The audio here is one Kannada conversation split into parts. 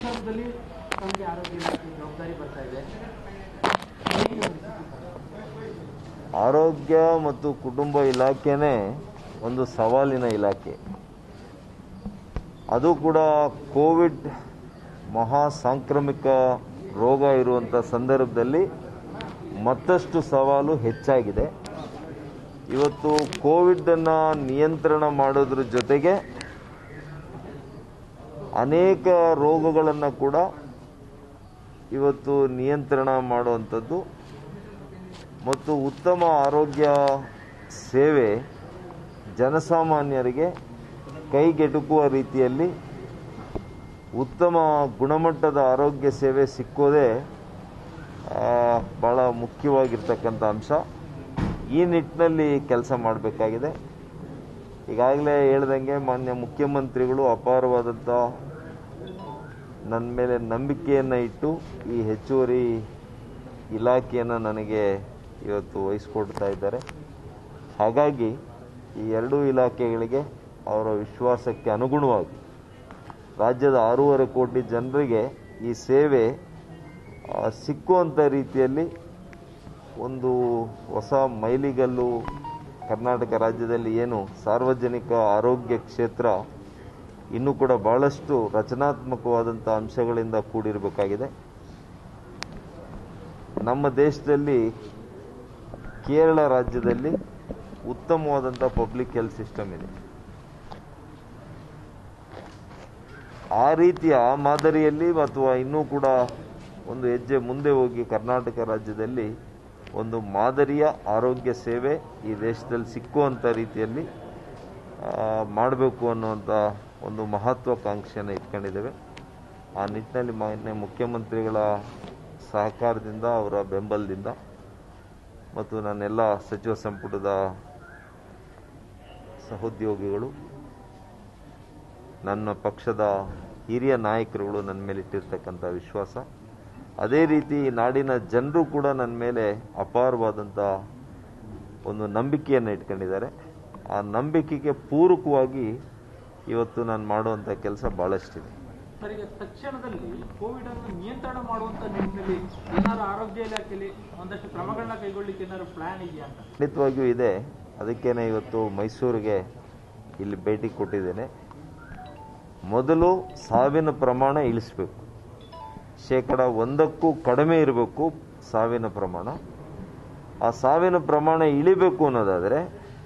ಸಂದರ್ಭದಲ್ಲಿ ತಮಗೆ ಆರೋಗ್ಯ ಇಲಾಖೆ ಜವಾಬ್ದಾರಿ ಬರ್ತಾ ಇದೆ ಆರೋಗ್ಯ ಮತ್ತು ಕುಟುಂಬ ಇಲಾಖೆನೇ ಒಂದು ಸವಾಲಿನ ಇಲಾಖೆ ಅದು ಕೂಡ ಕೋವಿಡ್ ಮಹಾ ಸಾಂಕ್ರಾಮಿಕ ರೋಗ ಇರುವಂಥ ಸಂದರ್ಭದಲ್ಲಿ ಮತ್ತಷ್ಟು ಸವಾಲು ಹೆಚ್ಚಾಗಿದೆ ಇವತ್ತು ಕೋವಿಡನ್ನು ನಿಯಂತ್ರಣ ಮಾಡೋದ್ರ ಜೊತೆಗೆ ಅನೇಕ ರೋಗಗಳನ್ನು ಕೂಡ ಇವತ್ತು ನಿಯಂತ್ರಣ ಮಾಡುವಂಥದ್ದು ಮತ್ತು ಉತ್ತಮ ಆರೋಗ್ಯ ಸೇವೆ ಜನಸಾಮಾನ್ಯರಿಗೆ ಕೈಗೆಟುಕುವ ರೀತಿಯಲ್ಲಿ ಉತ್ತಮ ಗುಣಮಟ್ಟದ ಆರೋಗ್ಯ ಸೇವೆ ಸಿಕ್ಕೋದೇ ಆ, ಭಾಳ ಮುಖ್ಯವಾಗಿರ್ತಕ್ಕಂಥ ಅಂಶ ಈ ನಿಟ್ಟಿನಲ್ಲಿ ಕೆಲಸ ಮಾಡಬೇಕಾಗಿದೆ ಈಗಾಗಲೇ ಹೇಳ್ದಂಗೆ ಮಾನ್ಯ ಮುಖ್ಯಮಂತ್ರಿಗಳು ಅಪಾರವಾದಂಥ ನನ್ನ ಮೇಲೆ ನಂಬಿಕೆಯನ್ನು ಇಟ್ಟು ಈ ಹೆಚ್ಚುವರಿ ಇಲಾಖೆಯನ್ನು ನನಗೆ ಇವತ್ತು ವಹಿಸ್ಕೊಡ್ತಾ ಇದ್ದಾರೆ ಹಾಗಾಗಿ ಈ ಎರಡೂ ಇಲಾಖೆಗಳಿಗೆ ಅವರ ವಿಶ್ವಾಸಕ್ಕೆ ಅನುಗುಣವಾಗಿ ರಾಜ್ಯದ ಆರೂವರೆ ಕೋಟಿ ಜನರಿಗೆ ಈ ಸೇವೆ ಆ, ಸಿಕ್ಕುವಂಥ ರೀತಿಯಲ್ಲಿ ಒಂದು ಹೊಸ ಮೈಲಿಗಲ್ಲು ಕರ್ನಾಟಕ ರಾಜ್ಯದಲ್ಲಿ ಏನು ಸಾರ್ವಜನಿಕ ಆರೋಗ್ಯ ಕ್ಷೇತ್ರ ಇನ್ನೂ ಕೂಡ ಬಹಳಷ್ಟು ರಚನಾತ್ಮಕವಾದಂಥ ಅಂಶಗಳಿಂದ ಕೂಡಿರಬೇಕಾಗಿದೆ ನಮ್ಮ ದೇಶದಲ್ಲಿ ಕೇರಳ ರಾಜ್ಯದಲ್ಲಿ ಉತ್ತಮವಾದಂಥ ಪಬ್ಲಿಕ್ ಹೆಲ್ತ್ ಸಿಸ್ಟಮ್ ಇದೆ ಆ ರೀತಿಯ ಮಾದರಿಯಲ್ಲಿ ಅಥವಾ ಇನ್ನೂ ಕೂಡ ಒಂದು ಹೆಜ್ಜೆ ಮುಂದೆ ಹೋಗಿ ಕರ್ನಾಟಕ ರಾಜ್ಯದಲ್ಲಿ ಒಂದು ಮಾದರಿಯ ಆರೋಗ್ಯ ಸೇವೆ ಈ ದೇಶದಲ್ಲಿ ಸಿಕ್ಕುವಂಥ ರೀತಿಯಲ್ಲಿ ಮಾಡಬೇಕು ಅನ್ನುವಂಥ ಒಂದು ಮಹತ್ವಾಕಾಂಕ್ಷೆಯನ್ನು ಇಟ್ಕೊಂಡಿದ್ದೇವೆ ಆ ನಿಟ್ಟಿನಲ್ಲಿ ಮಾನ್ಯ ಮುಖ್ಯಮಂತ್ರಿಗಳ ಸಹಕಾರದಿಂದ ಅವರ ಬೆಂಬಲದಿಂದ ಮತ್ತು ನನ್ನೆಲ್ಲ ಸಚಿವ ಸಂಪುಟದ ಸಹೋದ್ಯೋಗಿಗಳು ನನ್ನ ಪಕ್ಷದ ಹಿರಿಯ ನಾಯಕರುಗಳು ನನ್ನ ಮೇಲೆ ಇಟ್ಟಿರ್ತಕ್ಕಂಥ ವಿಶ್ವಾಸ ಅದೇ ರೀತಿ ಈ ನಾಡಿನ ಜನರು ಕೂಡ ನನ್ನ ಮೇಲೆ ಅಪಾರವಾದಂಥ ಒಂದು ನಂಬಿಕೆಯನ್ನು ಇಟ್ಕೊಂಡಿದ್ದಾರೆ ಆ ನಂಬಿಕೆಗೆ ಪೂರಕವಾಗಿ ಇವತ್ತು ನಾನು ಮಾಡುವಂಥ ಕೆಲಸ ಭಾಳಷ್ಟಿದೆ ಸರ್ ಈಗ ತಕ್ಷಣದಲ್ಲಿ ಕೋವಿಡ್ ಅನ್ನು ನಿಯಂತ್ರಣ ಮಾಡುವಂತ ನಿಟ್ಟಿನಲ್ಲಿ ಏನಾದ್ರು ಆರೋಗ್ಯ ಇಲಾಖೆಯಲ್ಲಿ ಒಂದಷ್ಟು ಕ್ರಮಗಳನ್ನ ಕೈಗೊಳ್ಳಿಕ್ಕೆ ಏನಾದ್ರು ಪ್ಲಾನ್ ಇದೆಯಾ ಅಂತ ಖಂಡಿತವಾಗಿಯೂ ಇದೆ ಅದಕ್ಕೇನೆ ಇವತ್ತು ಮೈಸೂರಿಗೆ ಇಲ್ಲಿ ಭೇಟಿ ಕೊಟ್ಟಿದ್ದೇನೆ ಮೊದಲು ಸಾವಿನ ಪ್ರಮಾಣ ಇಳಿಸ್ಬೇಕು ಶೇಕಡ ಒಂದಕ್ಕೂ ಕಡಿಮೆ ಇರಬೇಕು ಸಾವಿನ ಪ್ರಮಾಣ ಆ ಸಾವಿನ ಪ್ರಮಾಣ ಇಳಿಬೇಕು ಅನ್ನೋದಾದರೆ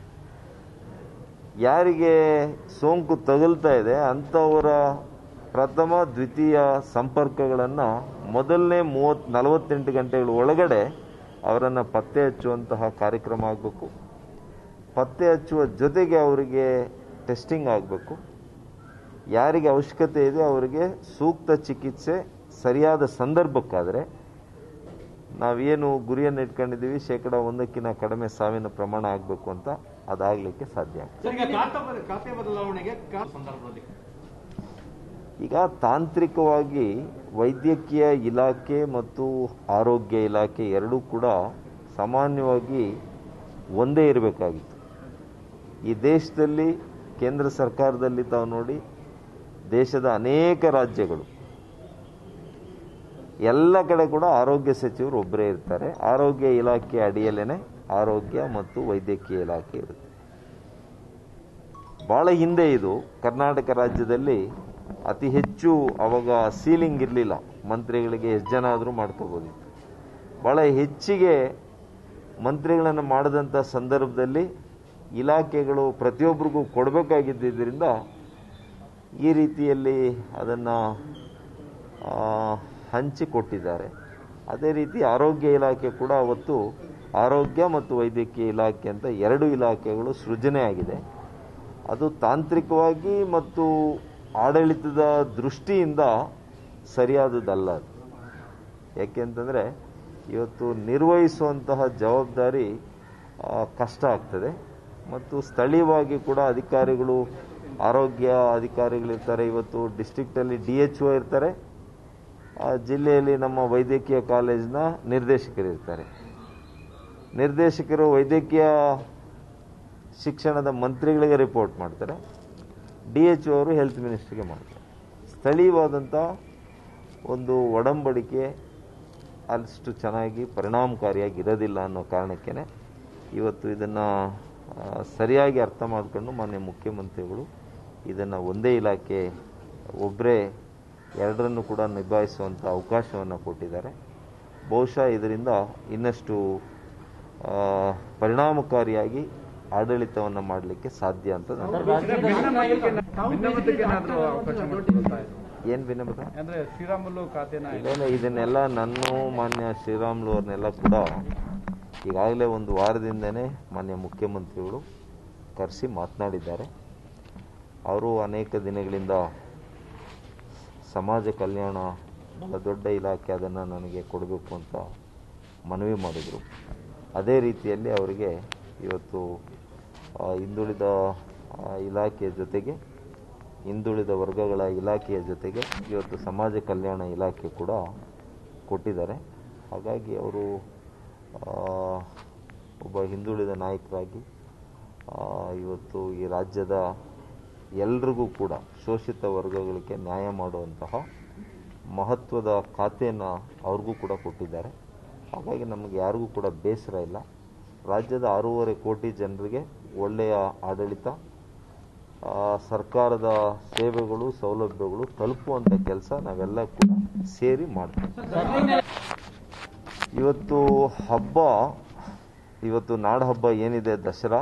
ಯಾರಿಗೆ ಸೋಂಕು ತಗುಲ್ತಾ ಇದೆ ಅಂಥವರ ಪ್ರಥಮ ದ್ವಿತೀಯ ಸಂಪರ್ಕಗಳನ್ನು ಮೊದಲನೇ ಮೂವತ್ತು ನಲವತ್ತೆಂಟು ಗಂಟೆಗಳ ಒಳಗಡೆ ಅವರನ್ನು ಪತ್ತೆ ಹಚ್ಚುವಂತಹ ಕಾರ್ಯಕ್ರಮ ಆಗಬೇಕು ಪತ್ತೆ ಹಚ್ಚುವ ಜೊತೆಗೆ ಅವರಿಗೆ ಟೆಸ್ಟಿಂಗ್ ಆಗಬೇಕು ಯಾರಿಗೆ ಅವಶ್ಯಕತೆ ಇದೆ ಅವರಿಗೆ ಸೂಕ್ತ ಚಿಕಿತ್ಸೆ ಸರಿಯಾದ ಸಂದರ್ಭಕ್ಕಾದರೆ ನಾವೇನು ಗುರಿಯನ್ನು ಇಟ್ಕೊಂಡಿದ್ದೀವಿ ಶೇಕಡ ಒಂದಕ್ಕಿಂತ ಕಡಿಮೆ ಸಾವಿನ ಪ್ರಮಾಣ ಆಗಬೇಕು ಅಂತ ಅದಾಗಲಿಕ್ಕೆ ಸಾಧ್ಯ ಆಗ್ತದೆ ಸರ್ ಈಗ ಖಾತೆ ಬದ- ಖಾತೆ ಬದಲಾವಣೆಗೆ ಕಾ- ಸಂದರ್ಭದಲ್ಲಿ ಈಗ ತಾಂತ್ರಿಕವಾಗಿ ವೈದ್ಯಕೀಯ ಇಲಾಖೆ ಮತ್ತು ಆರೋಗ್ಯ ಇಲಾಖೆ ಎರಡೂ ಕೂಡ ಸಾಮಾನ್ಯವಾಗಿ ಒಂದೇ ಇರಬೇಕಾಗಿತ್ತು ಈ ದೇಶದಲ್ಲಿ ಕೇಂದ್ರ ಸರ್ಕಾರದಲ್ಲಿ ತಾವು ನೋಡಿ ದೇಶದ ಅನೇಕ ರಾಜ್ಯಗಳು ಎಲ್ಲ ಕಡೆ ಕೂಡ ಆರೋಗ್ಯ ಸಚಿವರು ಒಬ್ಬರೇ ಇರ್ತಾರೆ ಆರೋಗ್ಯ ಇಲಾಖೆ ಅಡಿಯಲ್ಲೇನೆ ಆರೋಗ್ಯ ಮತ್ತು ವೈದ್ಯಕೀಯ ಇಲಾಖೆ ಇರುತ್ತೆ ಬಹಳ ಹಿಂದೆ ಇದು ಕರ್ನಾಟಕ ರಾಜ್ಯದಲ್ಲಿ ಅತಿ ಹೆಚ್ಚು ಅವಾಗ ಸೀಲಿಂಗ್ ಇರಲಿಲ್ಲ ಮಂತ್ರಿಗಳಿಗೆ ಎಷ್ಟು ಜನ ಆದರೂ ಮಾಡ್ಕೋಬೋದಿತ್ತು ಬಹಳ ಹೆಚ್ಚಿಗೆ ಮಂತ್ರಿಗಳನ್ನು ಮಾಡಿದಂಥ ಸಂದರ್ಭದಲ್ಲಿ ಇಲಾಖೆಗಳು ಪ್ರತಿಯೊಬ್ಬರಿಗೂ ಕೊಡಬೇಕಾಗಿದ್ದರಿಂದ ಈ ರೀತಿಯಲ್ಲಿ ಅದನ್ನು ಹಂಚಿಕೊಟ್ಟಿದ್ದಾರೆ ಅದೇ ರೀತಿ ಆರೋಗ್ಯ ಇಲಾಖೆ ಕೂಡ ಅವತ್ತು ಆರೋಗ್ಯ ಮತ್ತು ವೈದ್ಯಕೀಯ ಇಲಾಖೆ ಅಂತ ಎರಡು ಇಲಾಖೆಗಳು ಸೃಜನೆ ಆಗಿದೆ ಅದು ತಾಂತ್ರಿಕವಾಗಿ ಮತ್ತು ಆಡಳಿತದ ದೃಷ್ಟಿಯಿಂದ ಸರಿಯಾದದಲ್ಲ ಅದು ಯಾಕೆಂತಂದರೆ ಇವತ್ತು ನಿರ್ವಹಿಸುವಂತಹ ಜವಾಬ್ದಾರಿ ಆ, ಕಷ್ಟ ಆಗ್ತದೆ ಮತ್ತು ಸ್ಥಳೀಯವಾಗಿ ಕೂಡ ಅಧಿಕಾರಿಗಳು ಆರೋಗ್ಯ ಅಧಿಕಾರಿಗಳಿರ್ತಾರೆ ಇವತ್ತು ಡಿಸ್ಟ್ರಿಕ್ಟಲ್ಲಿ ಡಿ ಎಚ್ ಒ ಇರ್ತಾರೆ ಆ ಜಿಲ್ಲೆಯಲ್ಲಿ ನಮ್ಮ ವೈದ್ಯಕೀಯ ಕಾಲೇಜಿನ ನಿರ್ದೇಶಕರಿರ್ತಾರೆ ನಿರ್ದೇಶಕರು ವೈದ್ಯಕೀಯ ಶಿಕ್ಷಣದ ಮಂತ್ರಿಗಳಿಗೆ ರಿಪೋರ್ಟ್ ಮಾಡ್ತಾರೆ ಡಿ ಎಚ್ ಅವರು ಹೆಲ್ತ್ ಮಿನಿಸ್ಟ್ರಿಗೆ ಮಾಡ್ತಾರೆ ಸ್ಥಳೀಯವಾದಂಥ ಒಂದು ಒಡಂಬಡಿಕೆ ಅಷ್ಟು ಚೆನ್ನಾಗಿ ಪರಿಣಾಮಕಾರಿಯಾಗಿ ಇರೋದಿಲ್ಲ ಅನ್ನೋ ಕಾರಣಕ್ಕೇ ಇವತ್ತು ಇದನ್ನು ಸರಿಯಾಗಿ ಅರ್ಥ ಮಾಡಿಕೊಂಡು ಮಾನ್ಯ ಮುಖ್ಯಮಂತ್ರಿಗಳು ಇದನ್ನು ಒಂದೇ ಇಲಾಖೆ ಒಬ್ಬರೇ ಎರಡರನ್ನು ಕೂಡ ನಿಭಾಯಿಸುವಂಥ ಅವಕಾಶವನ್ನು ಕೊಟ್ಟಿದ್ದಾರೆ ಬಹುಶಃ ಇದರಿಂದ ಇನ್ನಷ್ಟು ಆ, ಪರಿಣಾಮಕಾರಿಯಾಗಿ ಆಡಳಿತವನ್ನು ಮಾಡಲಿಕ್ಕೆ ಸಾಧ್ಯ ಅಂತ ನಾನು ಭಿನ್ನಮತಕ್ಕೇನಾದ್ರೂ ಅವಕಾಶ ಮಾಡಿಕೊಡ್ತಾ ಇದೆ ಏನು ಭಿನ್ನಮತ ಅಂದ್ರೆ ಶ್ರೀರಾಮುಲು ಖಾತೆನ ಇಲ್ಲ ಇದನ್ನೆಲ್ಲ ನಾನು ಮಾನ್ಯ ಶ್ರೀರಾಮ್ಲು ಅವ್ರನ್ನೆಲ್ಲ ಕೂಡ ಈಗಾಗಲೇ ಒಂದು ವಾರದಿಂದನೇ ಮಾನ್ಯ ಮುಖ್ಯಮಂತ್ರಿಗಳು ಕರೆಸಿ ಮಾತನಾಡಿದ್ದಾರೆ ಅವರು ಅನೇಕ ದಿನಗಳಿಂದ ಸಮಾಜ ಕಲ್ಯಾಣ ಬಹಳ ದೊಡ್ಡ ಇಲಾಖೆ ಅದನ್ನು ನನಗೆ ಕೊಡಬೇಕು ಅಂತ ಮನವಿ ಮಾಡಿದರು ಅದೇ ರೀತಿಯಲ್ಲಿ ಅವರಿಗೆ ಇವತ್ತು ಆ, ಹಿಂದುಳಿದ ಆ, ಇಲಾಖೆಯ ಜೊತೆಗೆ ಹಿಂದುಳಿದ ವರ್ಗಗಳ ಇಲಾಖೆಯ ಜೊತೆಗೆ ಇವತ್ತು ಸಮಾಜ ಕಲ್ಯಾಣ ಇಲಾಖೆ ಕೂಡ ಕೊಟ್ಟಿದ್ದಾರೆ ಹಾಗಾಗಿ ಅವರು ಆ, ಒಬ್ಬ ಹಿಂದುಳಿದ ನಾಯಕರಾಗಿ ಆ, ಇವತ್ತು ಈ ರಾಜ್ಯದ ಎಲ್ರಿಗೂ ಕೂಡ ಶೋಷಿತ ವರ್ಗಗಳಿಗೆ ನ್ಯಾಯ ಮಾಡುವಂತಹ ಮಹತ್ವದ ಖಾತೆಯನ್ನು ಅವ್ರಿಗೂ ಕೂಡ ಕೊಟ್ಟಿದ್ದಾರೆ ಹಾಗಾಗಿ ನಮಗೆ ಯಾರಿಗೂ ಕೂಡ ಬೇಸರ ಇಲ್ಲ ರಾಜ್ಯದ ಆರೂವರೆ ಕೋಟಿ ಜನರಿಗೆ ಒಳ್ಳೆಯ ಆಡಳಿತ ಆ, ಸರ್ಕಾರದ ಸೇವೆಗಳು ಸೌಲಭ್ಯಗಳು ತಲುಪುವಂಥ ಕೆಲಸ ನಾವೆಲ್ಲ ಕೂಡ ಸೇರಿ ಮಾಡ್ತೀವಿ ಇವತ್ತು ಹಬ್ಬ ಇವತ್ತು ನಾಡ ಹಬ್ಬ ಏನಿದೆ ದಸರಾ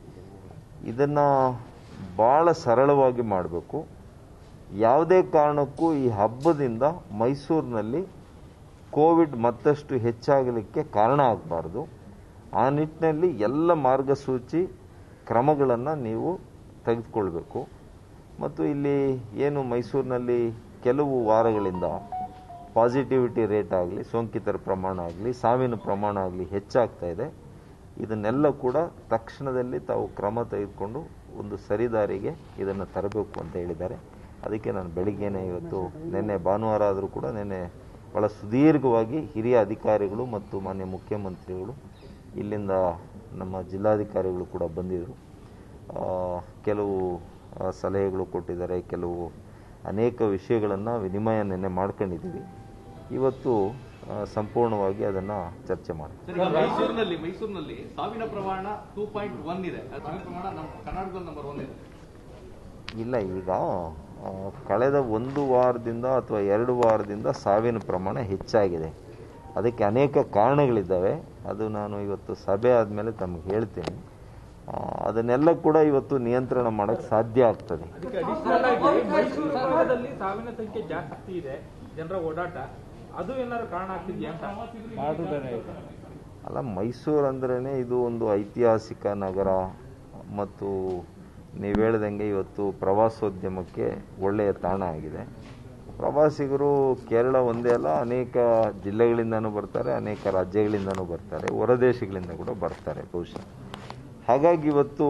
ಇದನ್ನು ಭಾಳ ಸರಳವಾಗಿ ಮಾಡಬೇಕು ಯಾವುದೇ ಕಾರಣಕ್ಕೂ ಈ ಹಬ್ಬದಿಂದ ಮೈಸೂರಿನಲ್ಲಿ ಕೋವಿಡ್ ಮತ್ತಷ್ಟು ಹೆಚ್ಚಾಗಲಿಕ್ಕೆ ಕಾರಣ ಆಗಬಾರ್ದು ಆ ನಿಟ್ಟಿನಲ್ಲಿ ಎಲ್ಲ ಮಾರ್ಗಸೂಚಿ ಕ್ರಮಗಳನ್ನು ನೀವು ತೆಗೆದುಕೊಳ್ಬೇಕು ಮತ್ತು ಇಲ್ಲಿ ಏನು ಮೈಸೂರಿನಲ್ಲಿ ಕೆಲವು ವಾರಗಳಿಂದ ಪಾಸಿಟಿವಿಟಿ ರೇಟ್ ಆಗಲಿ ಸೋಂಕಿತರ ಪ್ರಮಾಣ ಆಗಲಿ ಸಾವಿನ ಪ್ರಮಾಣ ಆಗಲಿ ಹೆಚ್ಚಾಗ್ತಾ ಇದೆ ಇದನ್ನೆಲ್ಲ ಕೂಡ ತಕ್ಷಣದಲ್ಲಿ ತಾವು ಕ್ರಮ ತೆಗೆದುಕೊಂಡು ಒಂದು ಸರಿದಾರಿಗೆ ಇದನ್ನು ತರಬೇಕು ಅಂತ ಹೇಳಿದ್ದಾರೆ ಅದಕ್ಕೆ ನಾನು ಬೆಳಿಗ್ಗೆನೆ ಇವತ್ತು ನಿನ್ನೆ ಭಾನುವಾರ ಆದರೂ ಕೂಡ ನಿನ್ನೆ ಭಾಳ ಸುದೀರ್ಘವಾಗಿ ಹಿರಿಯ ಅಧಿಕಾರಿಗಳು ಮತ್ತು ಮಾನ್ಯ ಮುಖ್ಯಮಂತ್ರಿಗಳು ಇಲ್ಲಿಂದ ನಮ್ಮ ಜಿಲ್ಲಾಧಿಕಾರಿಗಳು ಕೂಡ ಬಂದಿದ್ದರು ಆ, ಕೆಲವು ಆ, ಸಲಹೆಗಳು ಕೊಟ್ಟಿದ್ದಾರೆ ಕೆಲವು ಅನೇಕ ವಿಷಯಗಳನ್ನು ವಿನಿಮಯ ನಿನ್ನೆ ಮಾಡ್ಕೊಂಡಿದ್ದೀವಿ ಇವತ್ತು ಆ, ಸಂಪೂರ್ಣವಾಗಿ ಅದನ್ನು ಚರ್ಚೆ ಮಾಡಿ ಸರ್, ಈಗ ಮೈಸೂರಿನಲ್ಲಿ ಮೈಸೂರಿನಲ್ಲಿ ಸಾವಿನ ಪ್ರಮಾಣ ಟೂ ಪಾಯಿಂಟ್ ಒನ್ ಇದೆ ಅದು ಸಾವಿನ ಪ್ರಮಾಣ ನಮ್ಮ ಕರ್ನಾಟಕದಲ್ಲಿ ನಂಬರ್ ಒನ್ ಇದೆ ಇಲ್ಲ ಈಗ ಆ, ಕಳೆದ ಒಂದು ವಾರದಿಂದ ಅಥವಾ ಎರಡು ವಾರದಿಂದ ಸಾವಿನ ಪ್ರಮಾಣ ಹೆಚ್ಚಾಗಿದೆ ಅದಕ್ಕೆ ಅನೇಕ ಕಾರಣಗಳಿದ್ದಾವೆ ಅದು ನಾನು ಇವತ್ತು ಸಭೆ ಆದಮೇಲೆ ತಮಗೆ ಹೇಳ್ತೀನಿ ಆ, ಅದನ್ನೆಲ್ಲ ಕೂಡ ಇವತ್ತು ನಿಯಂತ್ರಣ ಮಾಡೋಕ್ಕೆ ಸಾಧ್ಯ ಆಗ್ತದೆ ಅದಕ್ಕೆ ಅಡಿಷನಲ್ ಆಗಿ ಮೈಸೂರು ಭಾಗದಲ್ಲಿ ಸಾವಿನ ಸಂಖ್ಯೆ ಜಾಸ್ತಿ ಇದೆ ಜನರ ಓಡಾಟ ಅದು ಏನಾದ್ರು ಕಾರಣ ಆಗ್ತಿದ್ಯಾ ಅಂತ ಅದು ಬೇರೆ ಇದೆ ಅಲ್ಲ ಮೈಸೂರು ಅಂದ್ರೇ ಇದು ಒಂದು ಐತಿಹಾಸಿಕ ನಗರ ಮತ್ತು ನೀವು ಹೇಳ್ದಂಗೆ ಇವತ್ತು ಪ್ರವಾಸೋದ್ಯಮಕ್ಕೆ ಒಳ್ಳೆಯ ತಾಣ ಆಗಿದೆ ಪ್ರವಾಸಿಗರು ಕೇರಳ ಒಂದೇ ಅಲ್ಲ ಅನೇಕ ಜಿಲ್ಲೆಗಳಿಂದನೂ ಬರ್ತಾರೆ ಅನೇಕ ರಾಜ್ಯಗಳಿಂದನೂ ಬರ್ತಾರೆ ಹೊರದೇಶಗಳಿಂದ ಕೂಡ ಬರ್ತಾರೆ ಬಹುಶಃ ಹಾಗಾಗಿ ಇವತ್ತು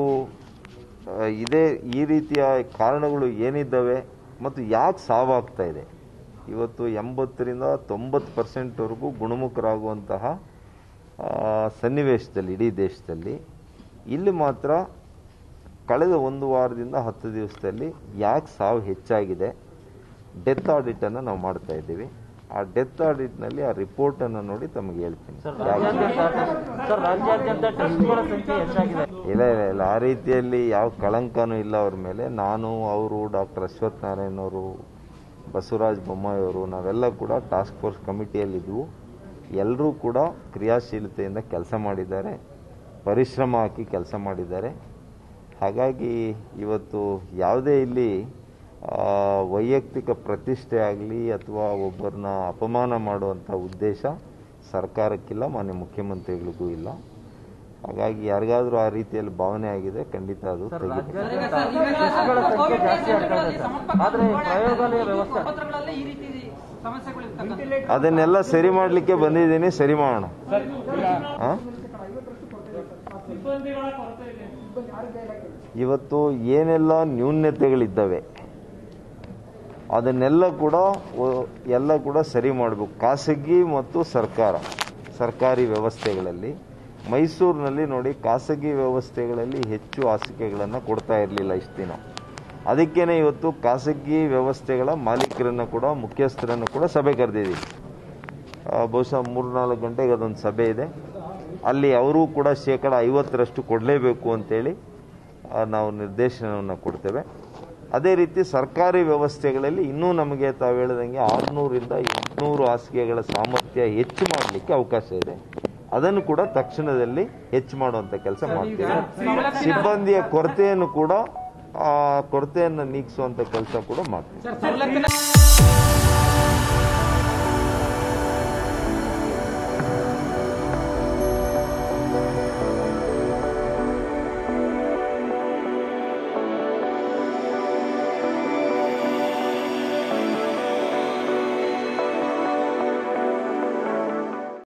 ಆ, ಇದೇ ಈ ರೀತಿಯ ಕಾರಣಗಳು ಏನಿದ್ದಾವೆ ಮತ್ತು ಯಾಕೆ ಸಾವಾಗ್ತಾ ಇದೆ ಇವತ್ತು ಎಂಬತ್ತರಿಂದ ತೊಂಬತ್ತು ಪರ್ಸೆಂಟ್ವರೆಗೂ ಗುಣಮುಖರಾಗುವಂತಹ ಆ, ಸನ್ನಿವೇಶದಲ್ಲಿ ಇಡೀ ದೇಶದಲ್ಲಿ ಇಲ್ಲಿ ಮಾತ್ರ ಕಳೆದ ಒಂದು ವಾರದಿಂದ ಹತ್ತು ದಿವಸದಲ್ಲಿ ಯಾಕೆ ಸಾವು ಹೆಚ್ಚಾಗಿದೆ ಡೆತ್ ಆಡಿಟನ್ನು ನಾವು ಮಾಡ್ತಾ ಇದ್ದೀವಿ ಆ ಡೆತ್ ಆಡಿಟ್ನಲ್ಲಿ ಆ ರಿಪೋರ್ಟನ್ನು ನೋಡಿ ತಮಗೆ ಹೇಳ್ತೀನಿ ಯಾಕೆ ಸರ್ ರಾಜ್ಯಾದ್ಯಂತ ಟೆಸ್ಟ್ಗಳ ಸಂಖ್ಯೆ ಹೆಚ್ಚಾಗಿದೆ ಇಲ್ಲ ಇಲ್ಲ ಇಲ್ಲ ಆ ರೀತಿಯಲ್ಲಿ ಯಾವ ಕಳಂಕನೂ ಇಲ್ಲ ಅವ್ರ ಮೇಲೆ ನಾನು ಅವರು ಡಾಕ್ಟರ್ ಅಶ್ವಥ್ ನಾರಾಯಣ್ ಅವರು ಬಸವರಾಜ ಬೊಮ್ಮಾಯಿ ಅವರು ನಾವೆಲ್ಲ ಕೂಡ ಟಾಸ್ಕ್ ಫೋರ್ಸ್ ಕಮಿಟಿಯಲ್ಲಿದ್ದವು ಎಲ್ಲರೂ ಕೂಡ ಕ್ರಿಯಾಶೀಲತೆಯಿಂದ ಕೆಲಸ ಮಾಡಿದ್ದಾರೆ ಪರಿಶ್ರಮ ಹಾಕಿ ಕೆಲಸ ಮಾಡಿದ್ದಾರೆ ಹಾಗಾಗಿ ಇವತ್ತು ಯಾವುದೇ ಇಲ್ಲಿ ಆ, ವೈಯಕ್ತಿಕ ಪ್ರತಿಷ್ಠೆ ಆಗಲಿ ಅಥವಾ ಒಬ್ಬರನ್ನ ಅಪಮಾನ ಮಾಡುವಂಥ ಉದ್ದೇಶ ಸರ್ಕಾರಕ್ಕಿಲ್ಲ ಮಾನ್ಯ ಮುಖ್ಯಮಂತ್ರಿಗಳಿಗೂ ಇಲ್ಲ ಹಾಗಾಗಿ ಯಾರಿಗಾದ್ರೂ ಆ ರೀತಿಯಲ್ಲಿ ಭಾವನೆ ಆಗಿದೆ ಖಂಡಿತ ಅದು ಸರ್ ತೆಗಿಬೇಕು ರಾಜ್ಯಾದ್ಯಂತ ಟೆಸ್ಟ್ಗಳ ಸಂಖ್ಯೆ ಜಾಸ್ತಿ ಆಗ್ತಾ ಇದೆ ಸರ್ ಆದ್ರೆ ಪ್ರಯೋಗಾಲಯ ವ್ಯವಸ್ಥೆ ಆಸ್ಪತ್ರೆಗಳಲ್ಲಿ ಈ ರೀತಿ ಸಮಸ್ಯೆಗಳು ಇರ್ತಕ್ಕಂಥ ಅದನ್ನೆಲ್ಲ ಸರಿ ಮಾಡಲಿಕ್ಕೆ ಬಂದಿದ್ದೀನಿ ಸರಿ ಮಾಡೋಣ ಆ? ಇವತ್ತು ಏನೆಲ್ಲ ನ್ಯೂನ್ಯತೆಗಳಿದ್ದಾವೆ ಅದನ್ನೆಲ್ಲ ಕೂಡ ಒ- ಎಲ್ಲ ಕೂಡ ಸರಿ ಮಾಡಬೇಕು ಖಾಸಗಿ ಮತ್ತು ಸರ್ಕಾರ ಸರ್ಕಾರಿ ವ್ಯವಸ್ಥೆಗಳಲ್ಲಿ ಮೈಸೂರಿನಲ್ಲಿ ನೋಡಿ ಖಾಸಗಿ ವ್ಯವಸ್ಥೆಗಳಲ್ಲಿ ಹೆಚ್ಚು ಹಾಸಿಗೆಗಳನ್ನು ಕೊಡ್ತಾ ಇರಲಿಲ್ಲ ಇಷ್ಟು ದಿನ ಅದಕ್ಕೇನೆ ಇವತ್ತು ಖಾಸಗಿ ವ್ಯವಸ್ಥೆಗಳ ಮಾಲೀಕರನ್ನು ಕೂಡ ಮುಖ್ಯಸ್ಥರನ್ನು ಕೂಡ ಸಭೆ ಕರೆದಿದ್ದೀವಿ ಆ, ಬಹುಶಃ ಮೂರ್ನಾಲ್ಕು ಗಂಟೆಗೆ ಅದೊಂದು ಸಭೆ ಇದೆ ಅಲ್ಲಿ ಅವರೂ ಕೂಡ ಶೇಕಡ ಐವತ್ತರಷ್ಟು ಕೊಡಲೇಬೇಕು ಅಂತೇಳಿ ಆ, ನಾವು ನಿರ್ದೇಶನವನ್ನು ಕೊಡ್ತೇವೆ ಅದೇ ರೀತಿ ಸರ್ಕಾರಿ ವ್ಯವಸ್ಥೆಗಳಲ್ಲಿ ಇನ್ನೂ ನಮಗೆ ತಾವು ಹೇಳಿದಂಗೆ ಆರುನೂರಿಂದ ಎಂಟುನೂರು ಹಾಸಿಗೆಗಳ ಸಾಮರ್ಥ್ಯ ಹೆಚ್ಚು ಮಾಡಲಿಕ್ಕೆ ಅವಕಾಶ ಇದೆ ಅದನ್ನು ಕೂಡ ತಕ್ಷಣದಲ್ಲಿ ಹೆಚ್ಚು ಮಾಡುವಂಥ ಕೆಲಸ ಮಾಡ್ತೇವೆ ಸಿಬ್ಬಂದಿಯ ಕೊರತೆಯನ್ನು ಕೂಡ ಆ ಕೊರತೆಯನ್ನು ನೀಗಿಸುವಂಥ ಕೆಲಸ ಕೂಡ ಮಾಡ್ತೀವಿ ಸರ್ ಸವಲತ್ತಿನ